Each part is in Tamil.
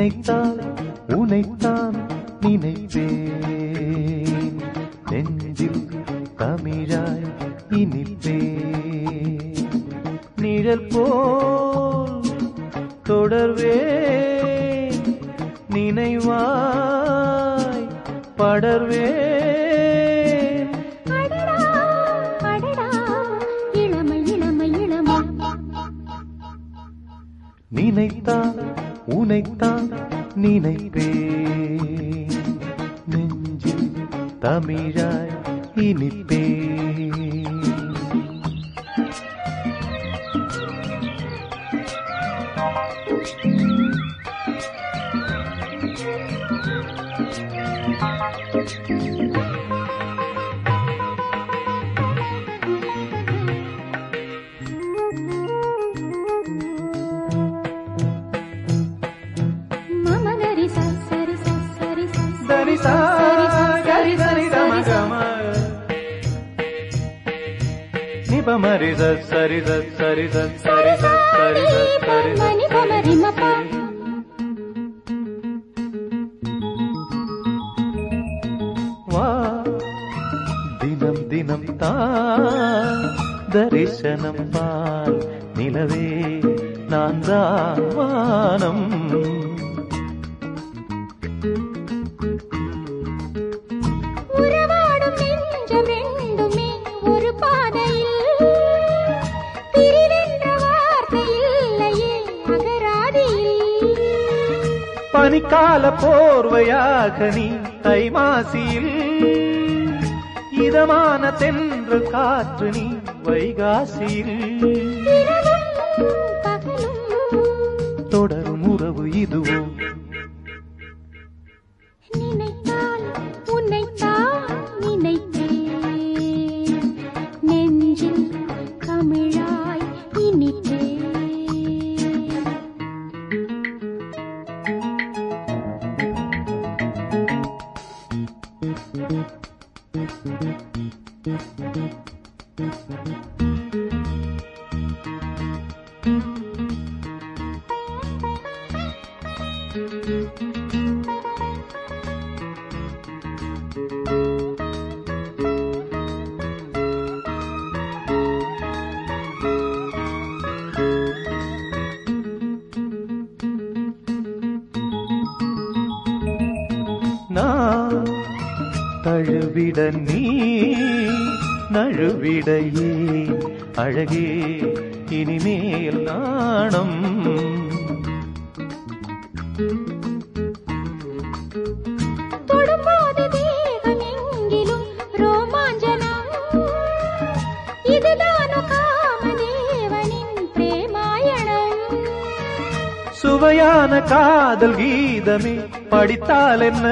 நினைத்தால் உனைத்தான் நினைப்பேன் நெஞ்சில் தமிழாய் இனிப்பேன் நிழல் போல் தொடர்வேன் நினைவாய் படர்வேன் அடடா அடடா இளமை இளமை இளமை நினைத்தான் உனைத்தான் நினைப்பேன் நெஞ்சில் தமிழாய் இனிப்பேன் மமகரி சரி சரி சரி சா கரி சரி தம கம நிபமரி ச சரி ச சரி ச சரி ச சரி ச சரி ச மணி பமரி மப்பா வா தினம் தினம் தான் தரிசனம் பால் நிலவே நான் தான் வானம் உறவாடும் நெஞ்சம் ரெண்டுமே ஒரு பாதையில் பிரிவென்ற வார்த்தை இல்லையே அகராதியில் பனிக்கால போர்வையாக நீ தை மாசியில் இதமான தென்றல் காற்று நீ வைகாசியில் இரவும் பகலும் தொடரும் உறவு இதுவோ நினைத்தால் உன்னைத்தான் நினைத்தேன் நெஞ்சில் தமிழாய் இனித்தேன் நான் தழுவிட நீ நழுவிடையே அழகே இனிமேல் நாணம் தொடும்போது தேகம் எங்கிலும் ரோமாஞ்சனம் இதுதானோ காமதேவனின் பிரேமாயணம் சுவையான காதல் கீதமே படித்தால் என்ன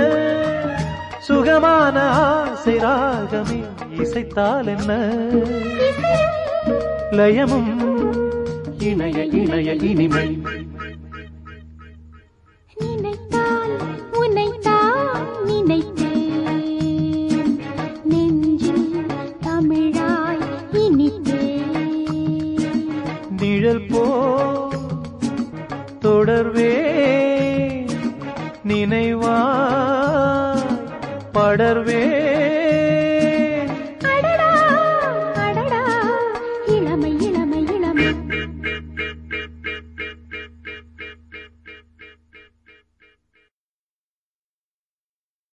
சுகமான ஆசை ராகமே இசைத்தால் என்ன லயமும் இணைய இணைய இனிமை நினைத்தால் உன்னைத்தான் நினைத்தேன் நெஞ்சில் தமிழாய் இனித்தேன் நிழல் போ தொடர்வே நினைவா படர்வே